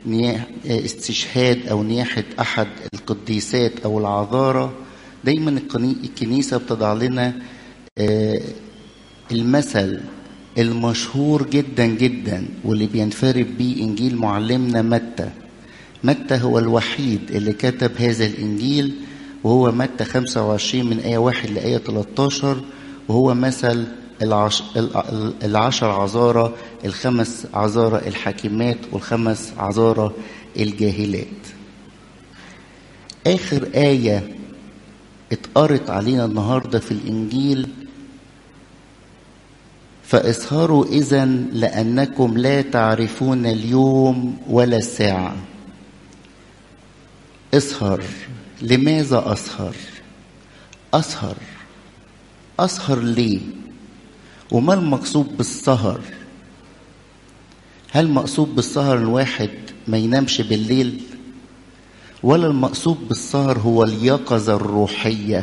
استشهاد أو نياحة أحد القديسات أو العذارة دايما الكنيسة بتضع لنا المثل المشهور جدا جدا واللي بينفرد بيه إنجيل معلمنا متى متى هو الوحيد اللي كتب هذا الإنجيل وهو متى 25 من آية 1 لآية 13 وهو مثل العش... العشر عذارى الخمس عذارى الحاكمات والخمس عذارى الجاهلات آخر آية اتقرت علينا النهاردة في الإنجيل فاسهروا إذا لأنكم لا تعرفون اليوم ولا الساعة اسهر لماذا أسهر أسهر أسهر ليه وما المقصود بالسهر هل مقصود بالسهر الواحد ما ينامش بالليل ولا المقصود بالسهر هو اليقظة الروحية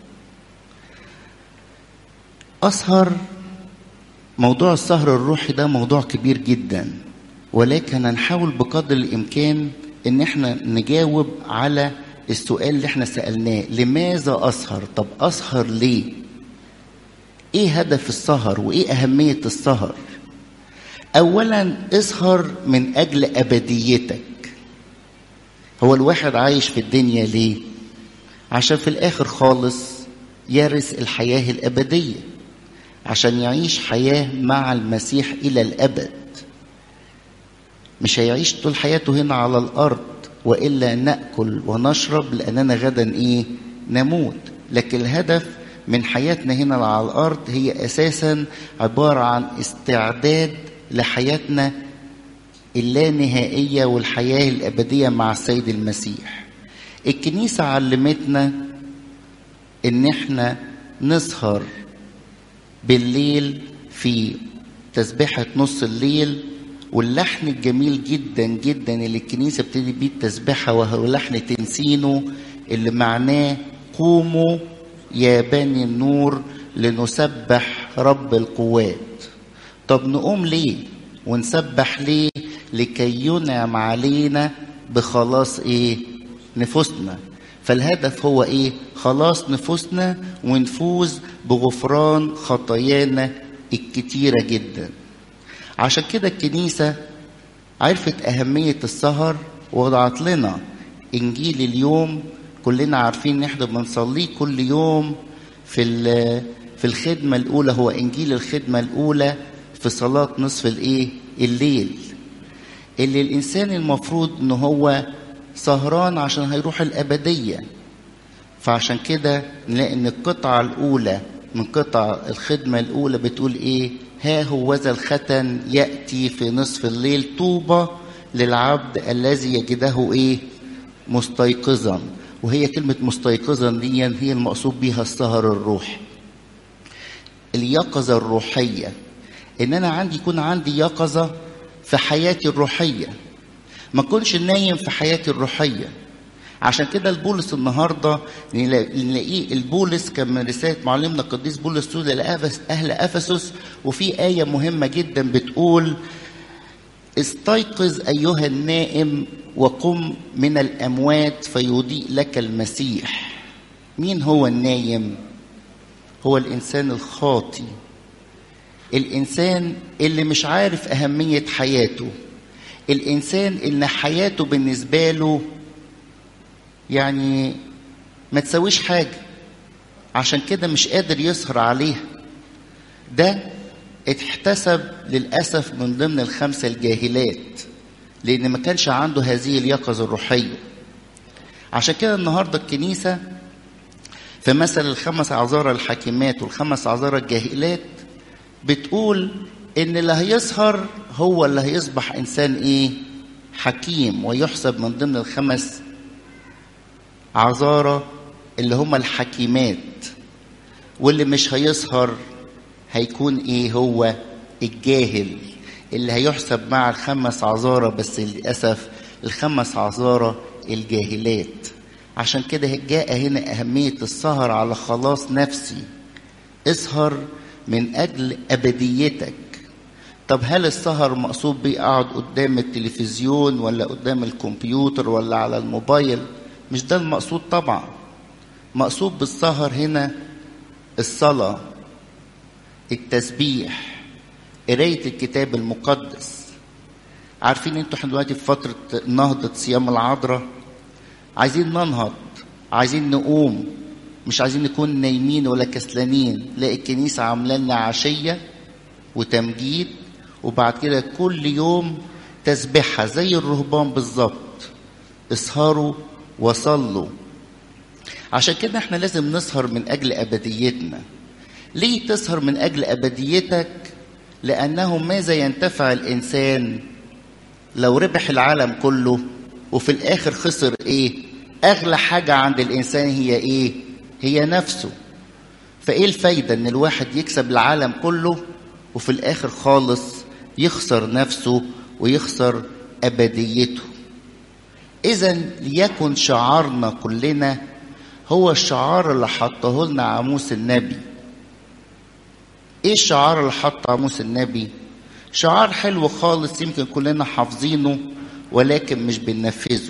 أسهر موضوع السهر الروحي ده موضوع كبير جدا ولكن هنحاول بقدر الإمكان إن احنا نجاوب على السؤال اللي احنا سألناه لماذا أسهر طب أسهر ليه ايه هدف السهر وايه اهميه السهر اولا اسهر من اجل ابديتك هو الواحد عايش في الدنيا ليه عشان في الاخر خالص يرث الحياه الابديه عشان يعيش حياه مع المسيح الى الابد مش هيعيش طول حياته هنا على الارض والا ناكل ونشرب لاننا غدا ايه نموت لكن الهدف من حياتنا هنا على الارض هي اساسا عباره عن استعداد لحياتنا اللانهائيه والحياه الابديه مع السيد المسيح الكنيسه علمتنا ان احنا نسهر بالليل في تسبيحه نص الليل واللحن الجميل جدا جدا اللي الكنيسه بتدي بيه التسبيحه وهو لحن تنسينه اللي معناه قوموا يا بني النور لنسبح رب القوات طب نقوم ليه ونسبح ليه لكي ينعم علينا بخلاص ايه نفوسنا فالهدف هو ايه خلاص نفوسنا ونفوز بغفران خطايانا الكتيره جدا عشان كده الكنيسه عرفت اهميه السهر ووضعت لنا انجيل اليوم كلنا عارفين ان احنا بنصليه كل يوم في في الخدمه الاولى هو انجيل الخدمه الاولى في صلاه نصف الايه الليل اللي الانسان المفروض ان هو سهران عشان هيروح الابديه فعشان كده نلاقي ان القطعه الاولى من قطع الخدمه الاولى بتقول ايه ها هو ذا الختن ياتي في نصف الليل طوبى للعبد الذي يجده ايه مستيقظا وهي كلمة مستيقظا دي هي المقصود بها السهر الروحي اليقظة الروحية إن أنا عندي يكون عندي يقظة في حياتي الروحية ما أكونش نايم في حياتي الروحية عشان كده البولس النهارده نلاقيه البولس كان من رساله معلمنا القديس بولس سودا لاهل افسس وفي ايه مهمه جدا بتقول استيقظ ايها النائم وقم من الاموات فيضيء لك المسيح مين هو النايم هو الانسان الخاطي الانسان اللي مش عارف اهميه حياته الانسان اللي حياته بالنسبه له يعني ما تسويش حاجه عشان كده مش قادر يسهر عليها ده اتحتسب للاسف من ضمن الخمسه الجاهلات لان ما كانش عنده هذه اليقظه الروحيه عشان كده النهارده الكنيسه في مثل الخمس اعذار الحاكمات والخمس اعذار الجاهلات بتقول ان اللي هيسهر هو اللي هيصبح انسان ايه حكيم ويحسب من ضمن الخمس عذارى اللي هم الحكيمات واللي مش هيسهر هيكون ايه هو الجاهل اللي هيحسب مع الخمس عذارى بس للاسف الخمس عذارى الجاهلات عشان كده جاء هنا اهميه السهر على خلاص نفسي اسهر من اجل ابديتك طب هل السهر مقصود بيه اقعد قدام التلفزيون ولا قدام الكمبيوتر ولا على الموبايل مش ده المقصود طبعا مقصود بالسهر هنا الصلاة التسبيح قراية الكتاب المقدس عارفين انتوا احنا دلوقتي في فترة نهضة صيام العذراء عايزين ننهض عايزين نقوم مش عايزين نكون نايمين ولا كسلانين لا الكنيسة عاملة لنا عشية وتمجيد وبعد كده كل يوم تسبيحها زي الرهبان بالظبط اسهروا وصلوا عشان كده احنا لازم نسهر من اجل ابديتنا ليه تسهر من اجل ابديتك لانه ماذا ينتفع الانسان لو ربح العالم كله وفي الاخر خسر ايه اغلى حاجه عند الانسان هي ايه هي نفسه فايه الفايده ان الواحد يكسب العالم كله وفي الاخر خالص يخسر نفسه ويخسر ابديته اذا ليكن شعارنا كلنا هو الشعار اللي حطه لنا عاموس النبي ايه الشعار اللي حطه عاموس النبي شعار حلو خالص يمكن كلنا حافظينه ولكن مش بننفذه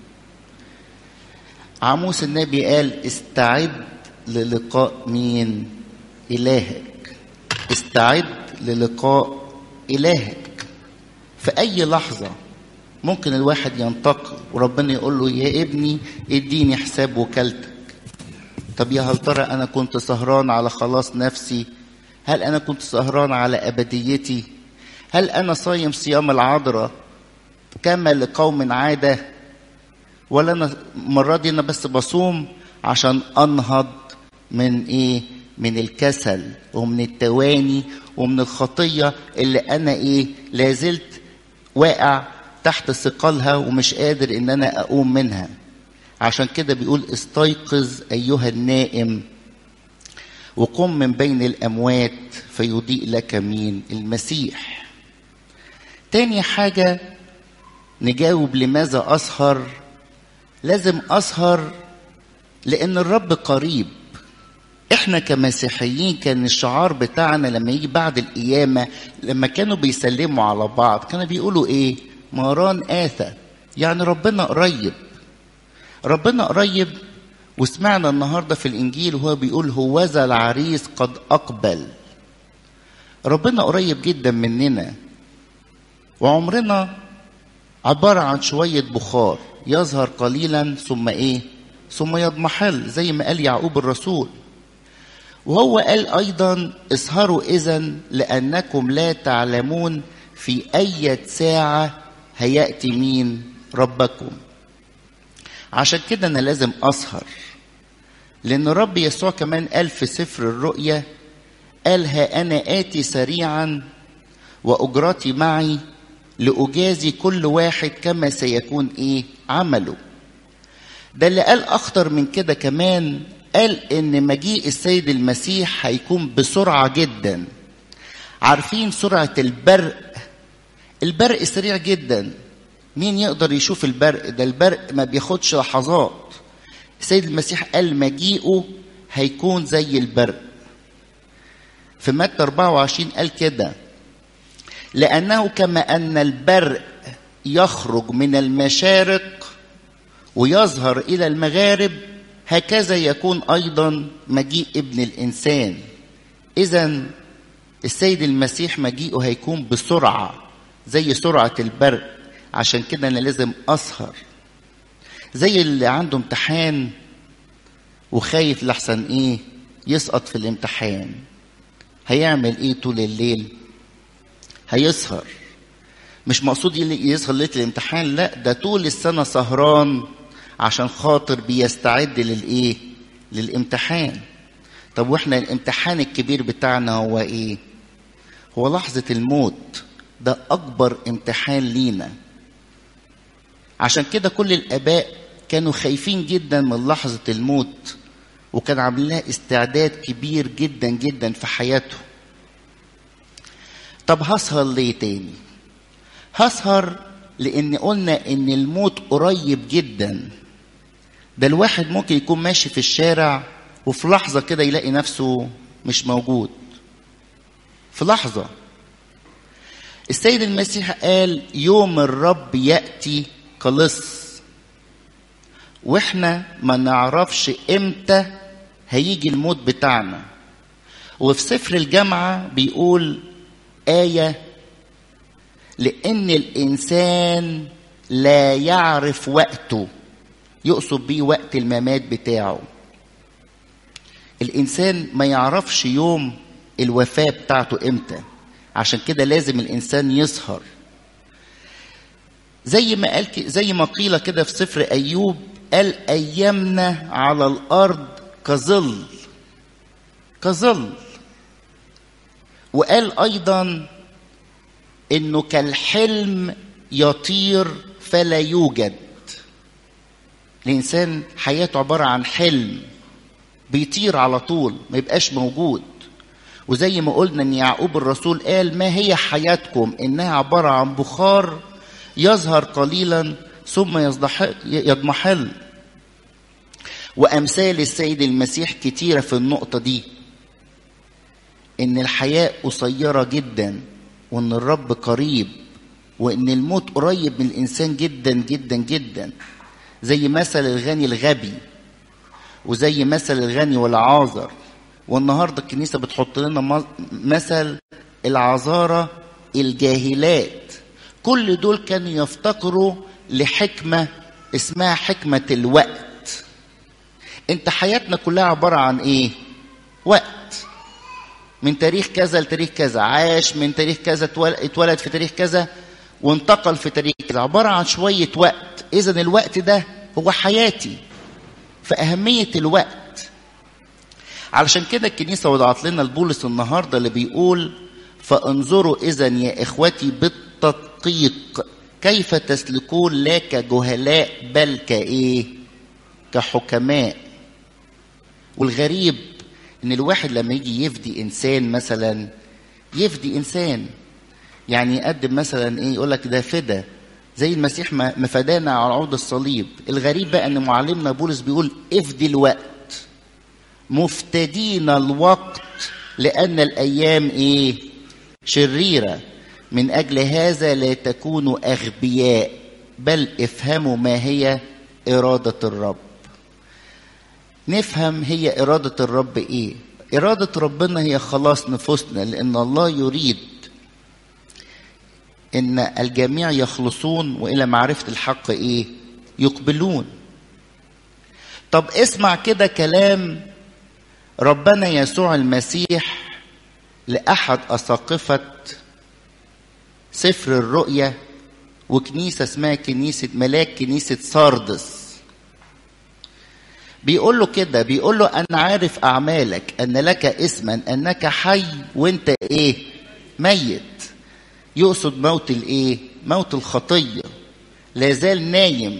عاموس النبي قال استعد للقاء مين إلهك استعد للقاء إلهك في أي لحظة ممكن الواحد ينتقل وربنا يقول له يا ابني اديني حساب وكالتك طب يا هل ترى أنا كنت سهران على خلاص نفسي هل أنا كنت سهران على أبديتي هل أنا صايم صيام العذراء كما لقوم عادة ولا أنا المرة دي أنا بس بصوم عشان أنهض من إيه من الكسل ومن التواني ومن الخطية اللي أنا إيه لازلت واقع تحت ثقلها ومش قادر إن أنا أقوم منها عشان كده بيقول استيقظ أيها النائم وقم من بين الأموات فيضيء لك مين المسيح تاني حاجة نجاوب لماذا أسهر لازم أسهر لأن الرب قريب احنا كمسيحيين كان الشعار بتاعنا لما يجي بعد القيامة لما كانوا بيسلموا على بعض كانوا بيقولوا ايه ماران آثى يعني ربنا قريب ربنا قريب وسمعنا النهاردة في الإنجيل وهو بيقول هوذا العريس قد أقبل ربنا قريب جدا مننا وعمرنا عبارة عن شوية بخار يظهر قليلا ثم ايه ثم يضمحل زي ما قال يعقوب الرسول وهو قال ايضا اسهروا اذا لانكم لا تعلمون في اي ساعه هياتي مين ربكم عشان كده انا لازم اسهر لان الرب يسوع كمان قال في سفر الرؤيا قال ها انا اتي سريعا واجرتي معي لاجازي كل واحد كما سيكون ايه عمله ده اللي قال اخطر من كده كمان قال ان مجيء السيد المسيح هيكون بسرعه جدا عارفين سرعه البرق البرق سريع جدا مين يقدر يشوف البرق ده البرق ما بياخدش لحظات السيد المسيح قال مجيئه هيكون زي البرق في متى 24 قال كده لأنه كما أن البرق يخرج من المشارق ويظهر إلى المغارب هكذا يكون أيضا مجيء ابن الإنسان إذا السيد المسيح مجيئه هيكون بسرعة زي سرعة البرق عشان كده أنا لازم أسهر زي اللي عنده امتحان وخايف لحسن إيه يسقط في الامتحان هيعمل إيه طول الليل هيسهر مش مقصود يسهر ليله الامتحان لا ده طول السنه سهران عشان خاطر بيستعد للايه للامتحان طب واحنا الامتحان الكبير بتاعنا هو ايه هو لحظه الموت ده اكبر امتحان لينا عشان كده كل الاباء كانوا خايفين جدا من لحظه الموت وكان عاملين لها استعداد كبير جدا جدا في حياتهم طب هسهر ليه تاني هسهر لان قلنا ان الموت قريب جدا ده الواحد ممكن يكون ماشي في الشارع وفي لحظة كده يلاقي نفسه مش موجود في لحظة السيد المسيح قال يوم الرب ياتي كلص واحنا ما نعرفش امتى هيجي الموت بتاعنا وفي سفر الجامعه بيقول ايه لان الانسان لا يعرف وقته يقصد بيه وقت الممات بتاعه الانسان ما يعرفش يوم الوفاه بتاعته امتى عشان كده لازم الانسان يسهر زي ما قال زي ما قيل كده في سفر ايوب قال ايامنا على الارض كظل كظل وقال ايضا انه كالحلم يطير فلا يوجد الانسان حياته عباره عن حلم بيطير على طول ما يبقاش موجود وزي ما قلنا ان يعقوب الرسول قال ما هي حياتكم انها عباره عن بخار يظهر قليلا ثم يضمحل وامثال السيد المسيح كتيره في النقطه دي ان الحياه قصيره جدا وان الرب قريب وان الموت قريب من الانسان جدا جدا جدا زي مثل الغني الغبي وزي مثل الغني والعازر والنهارده الكنيسه بتحط لنا مثل العذارى الجاهلات كل دول كانوا يفتقروا لحكمه اسمها حكمه الوقت انت حياتنا كلها عباره عن ايه وقت من تاريخ كذا لتاريخ كذا عاش من تاريخ كذا اتولد في تاريخ كذا وانتقل في تاريخ كذا عباره عن شويه وقت اذا الوقت ده هو حياتي فاهميه الوقت علشان كده الكنيسة وضعت لنا البولس النهاردة اللي بيقول فانظروا إذا يا إخوتي بالتدقيق كيف تسلكون لا كجهلاء بل كإيه كحكماء والغريب إن الواحد لما يجي يفدي إنسان مثلا يفدي إنسان يعني يقدم مثلا إيه يقول لك ده فدا زي المسيح ما فدانا على عود الصليب الغريب بقى ان معلمنا بولس بيقول افدي الوقت مفتدين الوقت لأن الأيام إيه؟ شريرة من أجل هذا لا تكونوا أغبياء بل افهموا ما هي إرادة الرب نفهم هي إرادة الرب إيه إرادة ربنا هي خلاص نفوسنا لأن الله يريد إن الجميع يخلصون وإلى معرفة الحق إيه يقبلون طب اسمع كده كلام ربنا يسوع المسيح لأحد أساقفة سفر الرؤيا وكنيسة اسمها كنيسة ملاك كنيسة ساردس بيقول له كده بيقول له أنا عارف أعمالك أن لك اسما أنك حي وأنت إيه ميت يقصد موت الإيه موت الخطية لا زال نايم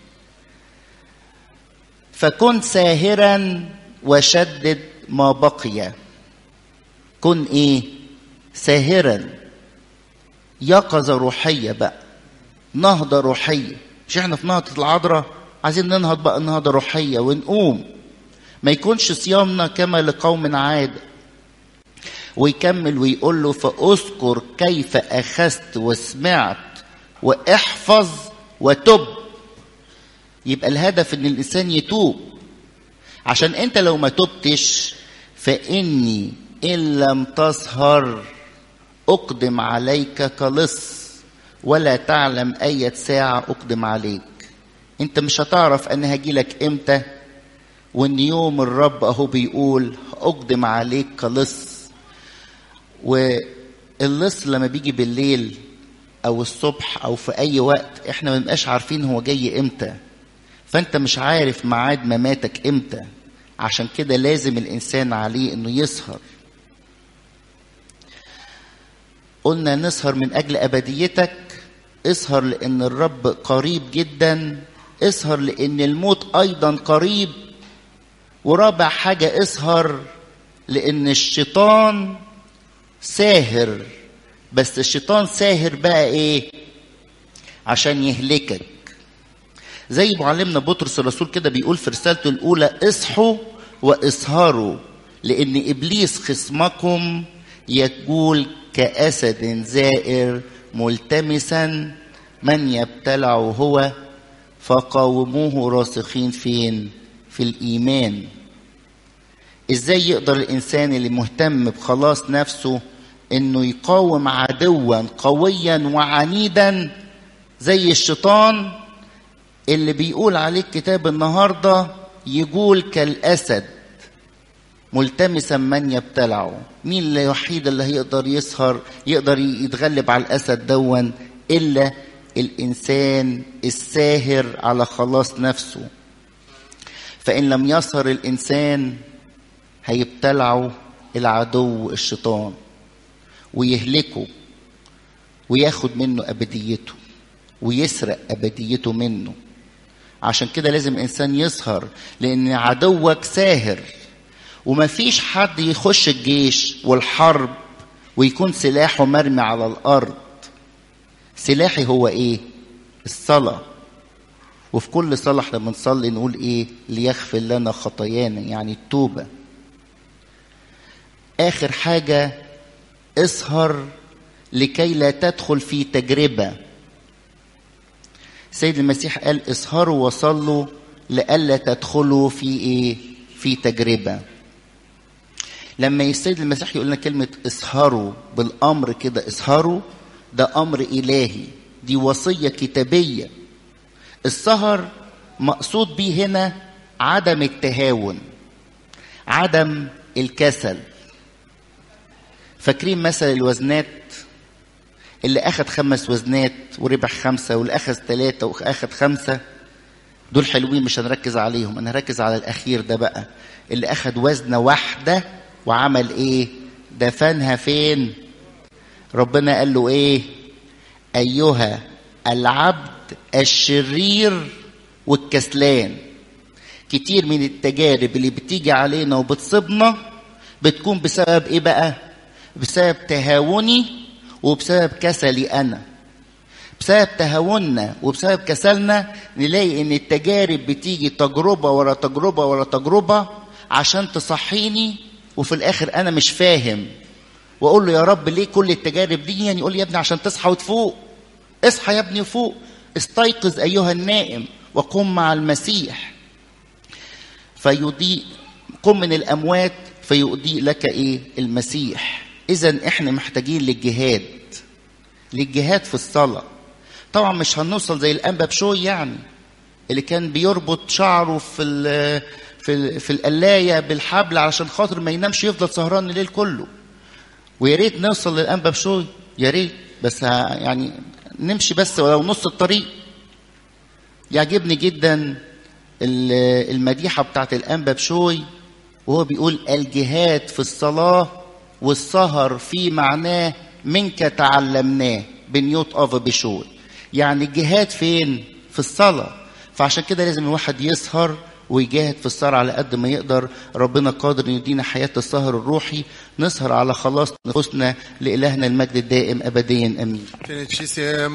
فكن ساهرا وشدد ما بقي كن ايه ساهرا يقظه روحيه بقى نهضه روحيه مش احنا في نهضه العذراء عايزين ننهض بقى نهضه روحيه ونقوم ما يكونش صيامنا كما لقوم عاده ويكمل ويقول له فاذكر كيف اخذت وسمعت واحفظ وتب يبقى الهدف ان الانسان يتوب عشان انت لو ما تبتش فاني ان لم تسهر اقدم عليك كلص ولا تعلم اية ساعة اقدم عليك انت مش هتعرف انا هجيلك امتى وان يوم الرب اهو بيقول اقدم عليك كلص واللص لما بيجي بالليل او الصبح او في اي وقت احنا ما بنبقاش عارفين هو جاي امتى فانت مش عارف ميعاد مماتك امتى عشان كده لازم الانسان عليه انه يسهر قلنا نسهر من اجل ابديتك اسهر لان الرب قريب جدا اسهر لان الموت ايضا قريب ورابع حاجه اسهر لان الشيطان ساهر بس الشيطان ساهر بقى ايه عشان يهلكك زي معلمنا بطرس الرسول كده بيقول في رسالته الاولى اصحوا واسهروا لان ابليس خصمكم يقول كاسد زائر ملتمسا من يبتلع هو فقاوموه راسخين فين في الايمان ازاي يقدر الانسان اللي مهتم بخلاص نفسه انه يقاوم عدوا قويا وعنيدا زي الشيطان اللي بيقول عليه الكتاب النهارده يقول كالاسد ملتمسا من يبتلعه مين الوحيد اللي هيقدر يسهر يقدر يتغلب على الاسد دون الا الانسان الساهر على خلاص نفسه فان لم يسهر الانسان هيبتلعه العدو الشيطان ويهلكه وياخد منه ابديته ويسرق ابديته منه عشان كده لازم الانسان يسهر لان عدوك ساهر ومفيش حد يخش الجيش والحرب ويكون سلاحه مرمي على الارض سلاحي هو ايه الصلاه وفي كل صلاه احنا بنصلي نقول ايه ليغفر لنا خطايانا يعني التوبه اخر حاجه اسهر لكي لا تدخل في تجربه سيد المسيح قال اسهروا وصلوا لئلا تدخلوا في ايه في تجربه لما السيد المسيح يقول لنا كلمه اسهروا بالامر كده اسهروا ده امر الهي دي وصيه كتابيه السهر مقصود بيه هنا عدم التهاون عدم الكسل فاكرين مثل الوزنات اللي اخد خمس وزنات وربح خمسه واللي اخذ ثلاثه واخد خمسه دول حلوين مش هنركز عليهم انا هركز على الاخير ده بقى اللي اخد وزنه واحده وعمل ايه دفنها فين ربنا قال له ايه ايها العبد الشرير والكسلان كتير من التجارب اللي بتيجي علينا وبتصيبنا بتكون بسبب ايه بقى بسبب تهاوني وبسبب كسلي انا بسبب تهاوننا وبسبب كسلنا نلاقي ان التجارب بتيجي تجربه ورا تجربه ورا تجربه عشان تصحيني وفي الاخر انا مش فاهم واقول له يا رب ليه كل التجارب دي يعني يقول لي يا ابني عشان تصحى وتفوق اصحى يا ابني فوق استيقظ ايها النائم وقم مع المسيح فيضيء قم من الاموات فيضيء لك ايه المسيح اذا احنا محتاجين للجهاد للجهاد في الصلاه طبعا مش هنوصل زي الانبا بشوي يعني اللي كان بيربط شعره في ال في ال في القلايه بالحبل علشان خاطر ما ينامش يفضل سهران الليل كله ويا ريت نوصل للانبا بشوي يا ريت بس يعني نمشي بس ولو نص الطريق يعجبني جدا المديحه بتاعت الانبا بشوي وهو بيقول الجهاد في الصلاه والسهر في معناه منك تعلمناه بنيوت اوف بشوي يعني الجهاد فين في الصلاه فعشان كده لازم الواحد يسهر ويجاهد في السهر على قد ما يقدر ربنا قادر يدينا حياة السهر الروحي نسهر على خلاص نفوسنا لإلهنا المجد الدائم أبديا أمين